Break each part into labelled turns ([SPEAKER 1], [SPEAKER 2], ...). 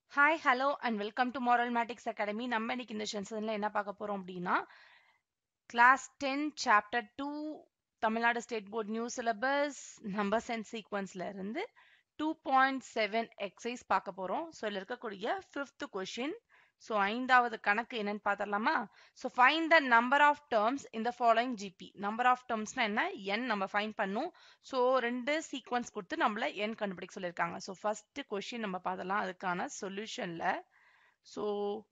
[SPEAKER 1] hi hello and welcome to moral மேட்டிக்ஸ் Academy நம்ம இன்னைக்கு இந்த செஷன்ல என்ன பார்க்க போறோம் அப்படின்னா class ten chapter two Tamil Nadu state board new syllabus numbers and சீக்வன்ஸ்ல இருந்து டூ பாயிண்ட் செவன் எக்ஸைஸ் பார்க்க போறோம் ஸோ இதில் இருக்கக்கூடிய ஃபிஃப்த் கொஷின் ஸோ ஐந்தாவது கணக்கு என்னன்னு பார்த்துடலாமா so find the number of terms இந்த ஃபாலோயிங் ஜிபி நம்பர் ஆஃப் டேர்ம்ஸ்னா என்ன என் நம்ம ஃபைன் பண்ணும் ஸோ ரெண்டு சீக்வன்ஸ் கொடுத்து நம்மள என் கண்டுபிடிக்க சொல்லியிருக்காங்க ஸோ ஃபர்ஸ்ட் கொஷின் நம்ம பார்த்தலாம் அதுக்கான சொல்யூஷன்ல ஸோ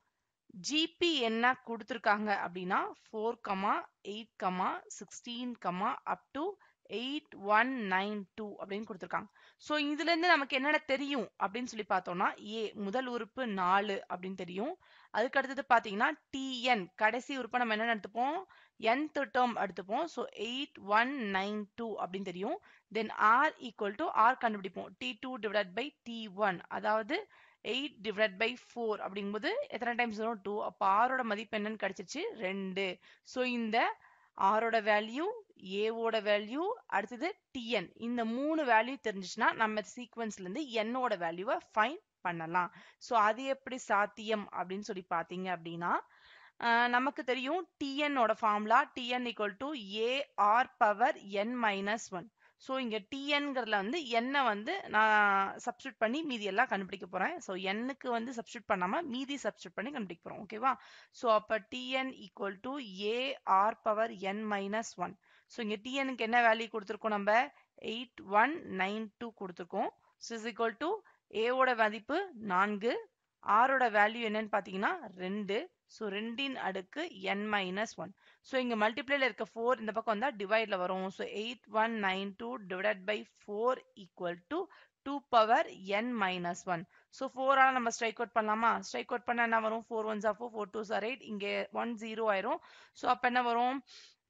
[SPEAKER 1] ஜிபி என்ன கொடுத்துருக்காங்க அப்படின்னா four comma eight comma sixteen comma up to eight one nine two அப்படின்னு கொடுத்துருக்காங்க ஸோ இதுல இருந்து நமக்கு என்னென்ன தெரியும் அப்படின்னு சொல்லி பார்த்தோம்னா ஏ முதல் உறுப்பு நாலு அப்படின்னு தெரியும் அதுக்கு அடுத்தது பார்த்தீங்கன்னா டிஎன் கடைசி உறுப்பை நம்ம என்ன எடுத்துப்போம் nth டேர்ம் எடுத்துப்போம் so eight one nine two அப்படின்னு தெரியும் then R equal to R கண்டுபிடிப்போம் T two divide by T one அதாவது எயிட் டிவைட் பை ஃபோர் அப்படிங்கும்போது எத்தனை டைம்ஸ் வரும் டூ அப்போ ஆரோட மதிப்பு என்னன்னு கிடைச்சிருச்சு ரெண்டு ஸோ இந்த ஆரோட வேல்யூ ஏவோட வேல்யூ அடுத்தது டிஎன் இந்த மூணு வேல்யூ தெரிஞ்சிச்சுன்னா நம்ம சீக்வன்ஸ்ல இருந்து என்னோட வேல்யூவை ஃபைன் பண்ணலாம் ஸோ அது எப்படி சாத்தியம் அப்படின்னு சொல்லி பார்த்தீங்க அப்படின்னா நமக்கு தெரியும் டிஎன்னோட formula T N equal to AR power N minus one so இங்கே டிஎன்கிறதுல வந்து என்னை வந்து நான் சப்ஸ்டியூட் பண்ணி மீதி எல்லாம் கண்டுபிடிக்க போகிறேன் ஸோ எண்ணுக்கு வந்து சப்ஸ்டியூட் பண்ணாமல் மீதி சப்ஸ்டியூட் பண்ணி கண்டுபிடிக்க போகிறோம் ஓகேவா ஸோ அப்போ T N equal to AR power N minus one so இங்கே டிஎனுக்கு என்ன வேல்யூ கொடுத்துருக்கோம் நம்ம எயிட் ஒன் நைன் டூ கொடுத்துருக்கோம் ஸோ இஸ் ஈக்குவல் டு ஏவோட மதிப்பு நான்கு ஆரோட வேல்யூ என்னன்னு பார்த்தீங்கன்னா ரெண்டு ஸோ ரெண்டின் அடுக்கு என் மைனஸ் ஒன் ஸோ இங்கே மல்டிப்ளேல இருக்க ஃபோர் இந்த பக்கம் வந்தால் டிவைட்ல வரும் so eight one nine two divide by four equal to two power N minus one so ஃபோரால் நம்ம ஸ்ட்ரைக் அவுட் பண்ணலாமா ஸ்ட்ரைக் அவுட் பண்ணால் என்ன வரும் ஃபோர் ஒன் ஜார் ஃபோர் ஃபோர் டூ சார் எயிட் இங்கே ஒன் ஜீரோ ஆயிரும் ஸோ அப்போ என்ன வரும்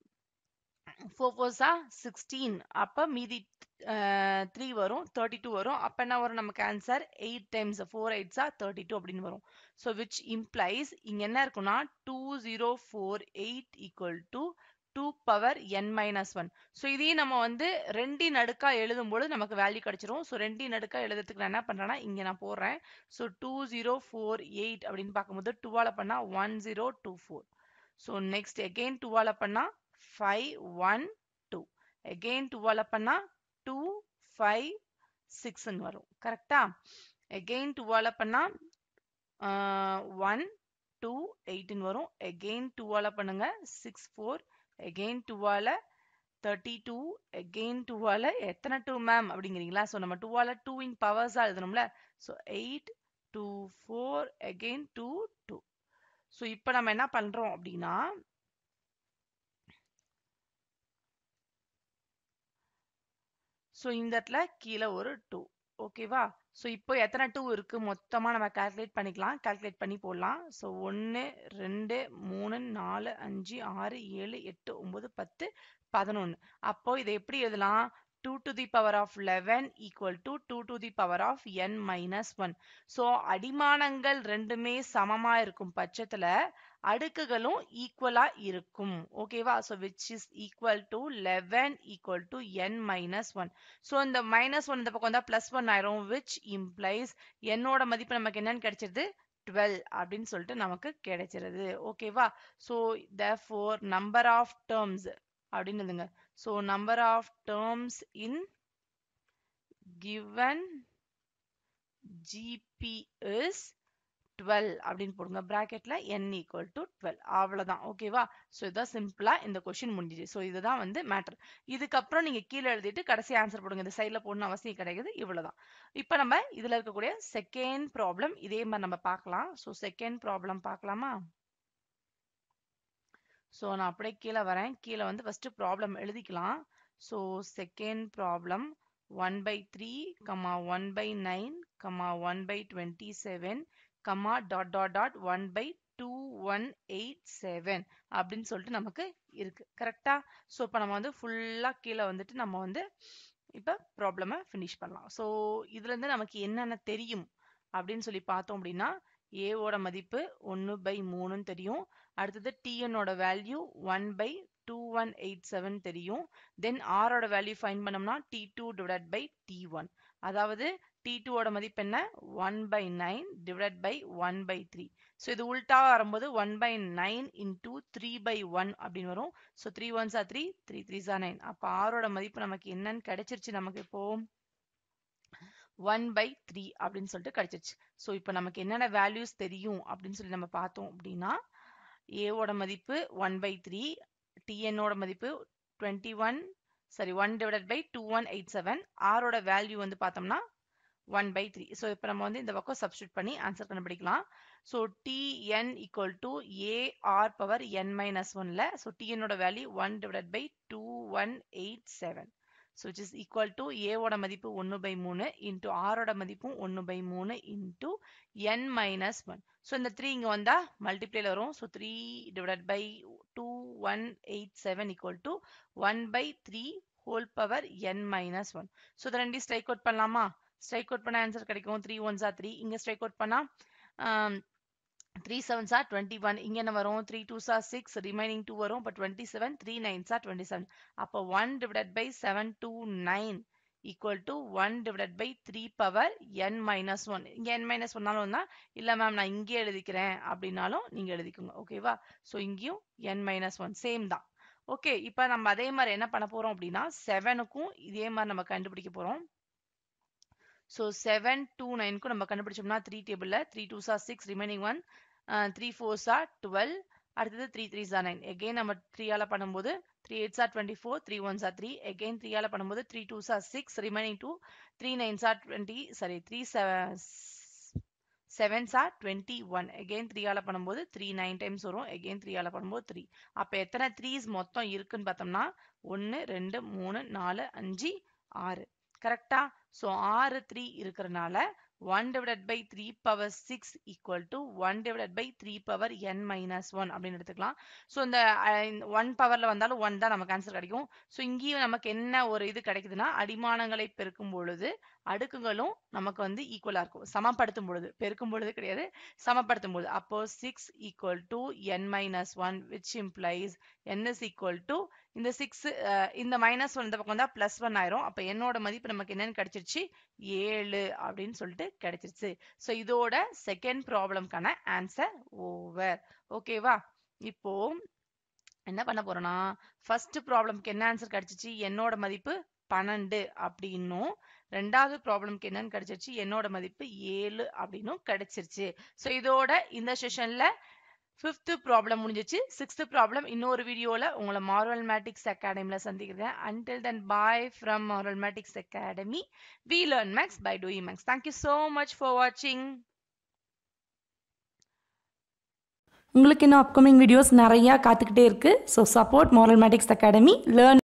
[SPEAKER 1] ஃபோர் ஃபோர்ஸா சிக்ஸ்டீன் அப்போ மீதி த்ரீ வரும் தேர்ட்டி டூ வரும் அப்போ என்ன வரும் நமக்கு ஆன்சர் எயிட் டைம்ஸ் ஃபோர் எயிட்ஸா தேர்ட்டி டூ அப்படின்னு வரும் ஸோ விச் இம்ப்ளைஸ் இங்கே என்ன இருக்குன்னா two zero four eight equal to two power N minus one so இதையும் நம்ம வந்து ரெண்டின் அடுக்கா எழுதும்போது நமக்கு வேல்யூ கிடைச்சிரும் ஸோ ரெண்டின் அடுக்கா எழுதுறதுக்கு நான் என்ன பண்ணுறேன்னா இங்கே நான் போடுறேன் so two zero four eight அப்படின்னு பார்க்கும்போது டூவால் பண்ணால் one zero two four so next again டூவால் பண்ணால் ஃபைவ் ஒன் டூ எகெயின் டூவால் பண்ணால் டூ ஃபைவ் சிக்ஸ்ன்னு வரும் கரெக்டா எகெயின் டூவால் பண்ணால் ஒன் டூ எயிட்னு வரும் எகெயின் டூவால் பண்ணுங்க சிக்ஸ் ஃபோர் எகெயின் டூவால் தேர்ட்டி டூ எகெயின் டூவால் எத்தனை டூ மேம் அப்படிங்கிறீங்களா ஸோ நம்ம டூவால் டூ இன் பவர்ஸாக எழுதணும்ல so eight two four again two two so இப்போ நம்ம என்ன பண்ணுறோம் அப்படின்னா ஸோ இந்த இடத்துல கீழே ஒரு டூ ஓகேவா ஸோ இப்போ எத்தனை டூ இருக்கு மொத்தமாக நம்ம கால்குலேட் பண்ணிக்கலாம் கால்குலேட் பண்ணி போடலாம் ஸோ ஒன்று ரெண்டு மூணு நாலு அஞ்சு ஆறு ஏழு எட்டு ஒம்பது பத்து பதினொன்று அப்போ இதை எப்படி எழுதலாம் two to the power of eleven equal to two to the power of N minus one so அடிமானங்கள் ரெண்டுமே சமமா இருக்கும் பட்சத்துல அடுக்குகளும் ஈக்குவலா இருக்கும் ஓகேவா so which is equal to eleven equal to N minus one so இந்த மைனஸ் ஒன் இந்த பக்கம் வந்தா பிளஸ் ஒன் ஆயிரும் விச் இம்ப்ளைஸ் என்னோட மதிப்பு நமக்கு என்னன்னு கிடைச்சிருது டுவெல் அப்படின்னு சொல்லிட்டு நமக்கு கிடைச்சிருது ஓகேவா so the four number of terms அப்படின்னு எழுதுங்க so number of terms in given GP is twelve அப்படின்னு போடுங்க ப்ராக்கெட்ல என் ஈக்குவல் டு டுவெல் அவ்வளோதான் ஓகேவா ஸோ இதான் சிம்பிளா இந்த கொஷின் முடிஞ்சிச்சு ஸோ இதுதான் வந்து மேட்டர் இதுக்கப்புறம் நீங்க கீழே எழுதிட்டு கடைசி ஆன்சர் போடுங்க இந்த சைடில் போடணும் அவசியம் கிடையாது இவ்வளவுதான் இப்போ நம்ம இதுல இருக்கக்கூடிய செகண்ட் ப்ராப்ளம் இதே மாதிரி நம்ம பார்க்கலாம் ஸோ செகண்ட் ப்ராப்ளம் பார்க்கலாமா ஸோ நான் அப்படியே கீழே வரேன் கீழே வந்து ஃபர்ஸ்ட் ப்ராப்ளம் எழுதிக்கலாம் so second problem one by three comma one by nine comma one by twenty seven comma dot dot dot one by two one eight seven அப்படின்னு சொல்லிட்டு நமக்கு இருக்கு கரெக்டா ஸோ இப்போ நம்ம வந்து ஃபுல்லாக கீழே வந்துட்டு நம்ம வந்து இப்போ ப்ராப்ளமை ஃபினிஷ் பண்ணலாம் ஸோ இதுலேருந்து நமக்கு என்னென்ன தெரியும் அப்படின்னு சொல்லி பார்த்தோம் அப்படின்னா ஏவோட மதிப்பு ஒன்று பை மூணுன்னு தெரியும் அடுத்தது டிஎன்னோட value one by two one eight seven தெரியும் தென் ஆரோட வேல்யூ ஃபைன் பண்ணோம்னா T two divide by T one அதாவது டி டூவோட மதிப்பு என்ன one by nine divide by one by three so இது உல்டாவாக வரும்போது one by nine into three by one அப்படின்னு வரும் so three ones are three threes த்ரீஸ் ஆர் நைன் அப்போ ஆரோட மதிப்பு நமக்கு என்னன்னு கிடைச்சிருச்சு நமக்கு இப்போ ஒன் பை த்ரீ அப்படின்னு சொல்லிட்டு கிடைச்சிருச்சு ஸோ இப்போ நமக்கு என்னென்ன வேல்யூஸ் தெரியும் அப்படின்னு சொல்லி நம்ம பார்த்தோம் அப்படின்னா ஏவோட மதிப்பு ஒன் பை த்ரீ டிஎன்னோட மதிப்பு twenty one sorry one divided by two one eight seven ஆரோட வேல்யூ வந்து பார்த்தோம்னா ஒன் பை த்ரீ ஸோ இப்போ நம்ம வந்து இந்த பக்கம் சப்ஸ்டியூட் பண்ணி ஆன்சர் கண்டுபிடிக்கலாம் so TN equal to AR power N minus ஒன்ல ஸோ டிஎன்னோட value one divided by two one eight seven so which is equal to ஏவோட மதிப்பு ஒன்று பை மூணு இன்ட்டு ஆரோட மதிப்பும் ஒன்று பை மூணு into n minus one so இந்த த்ரீ இங்கே வந்தால் மல்டிப்ளேல வரும் so three divide by two one eight seven equal to one by three whole power N minus one so இதை ரெண்டையும் ஸ்ட்ரைக் அவுட் பண்ணலாமா ஸ்ட்ரைக் அவுட் பண்ண ஆன்சர் கிடைக்கும் த்ரீ ஒன்ஸ் ஆர் த்ரீ இங்கே ஸ்ட்ரைக் அவுட் பண்ணால் three sevens are twenty one இங்கே என்ன வரும் three two are six remaining two வரும் இப்போ twenty seven three nines are twenty seven அப்போ one divide by seven two nine equal to one divide by three power N minus one இங்கே n minus ஒன்னாலும் தான் இல்லை ma'am நான் இங்கே எழுதிக்கிறேன் அப்படின்னாலும் நீங்கள் எழுதிக்கோங்க ஓகேவா ஸோ இங்கேயும் என் மைனஸ் ஒன் சேம் தான் ஓகே இப்போ நம்ம அதே மாதிரி என்ன பண்ண போகிறோம் அப்படின்னா செவனுக்கும் இதே மாதிரி நம்ம கண்டுபிடிக்க போகிறோம் ஸோ செவன் டூ நைனுக்கும் நம்ம கண்டுபிடிச்சோம்னா த்ரீ டேபிளில் three two are six remaining one three four are twelve அடுத்தது three three are nine again நம்ம த்ரீயால் பண்ணும்போது three eight are twenty four three one are three again த்ரீயால் பண்ணும்போது three two are six remaining two three nine are twenty sorry three seven are twenty one again த்ரீயால் பண்ணும்போது three nine times வரும் again த்ரீயால் பண்ணும்போது three அப்போ எத்தனை threes மொத்தம் இருக்குன்னு பார்த்தோம்னா ஒன்று ரெண்டு மூணு நாலு அஞ்சு ஆறு கரெக்டா ஸோ ஆறு த்ரீ இருக்கிறனால one divided by three power six equal to one divided by three power N minus one அப்படின்னு எடுத்துக்கலாம் ஸோ இந்த ஒன் பவரில் வந்தாலும் ஒன் தான் நமக்கு ஆன்சர் கிடைக்கும் ஸோ இங்கேயும் நமக்கு என்ன ஒரு இது கிடைக்குதுன்னா அடிமானங்களை பெருக்கும் பொழுது அடுக்குகளும் நமக்கு வந்து ஈக்குவலாக இருக்கும் சமப்படுத்தும் பொழுது பெருக்கும் பொழுது கிடையாது சமப்படுத்தும் பொழுது அப்போ six equal to N minus one which implies n is equal to இந்த சிக்ஸ் இந்த மைனஸ் ஒன் இந்த பக்கம் வந்தால் ப்ளஸ் ஒன் ஆயிரும் அப்போ என்னோட மதிப்பு நமக்கு என்னன்னு கிடைச்சிருச்சு ஏழு அப்படின்னு சொல்லிட்டு கிடைச்சிருச்சு ஸோ இதோட செகண்ட் ப்ராப்ளம்க்கான ஆன்சர் ஓவர் ஓகேவா இப்போ என்ன பண்ண போறோம்னா ஃபர்ஸ்ட் ப்ராப்ளம்க்கு என்ன ஆன்சர் கிடைச்சிச்சு என்னோட மதிப்பு பன்னெண்டு அப்படின்னும் ரெண்டாவது ப்ராப்ளம்க்கு என்னன்னு கிடைச்சிருச்சு என்னோட மதிப்பு ஏழு அப்படின்னும் கிடைச்சிருச்சு ஸோ இதோட இந்த செஷன்ல ஃபிஃப்த்து ப்ராப்ளம் முடிஞ்சிச்சு சிக்ஸ்த்து ப்ராப்ளம் இன்னொரு வீடியோவில் உங்களை மாரல் மேட்டிக்ஸ் அகாடமியில் சந்திக்கிறேன் until then bye from Moral மேட்டிக்ஸ் Academy we learn maths by doing maths thank you so much for வாட்சிங்
[SPEAKER 2] உங்களுக்கு இன்னும் அப்கமிங் வீடியோஸ் நிறையா காத்துக்கிட்டே இருக்குது so support Moral மேட்டிக்ஸ் Academy learn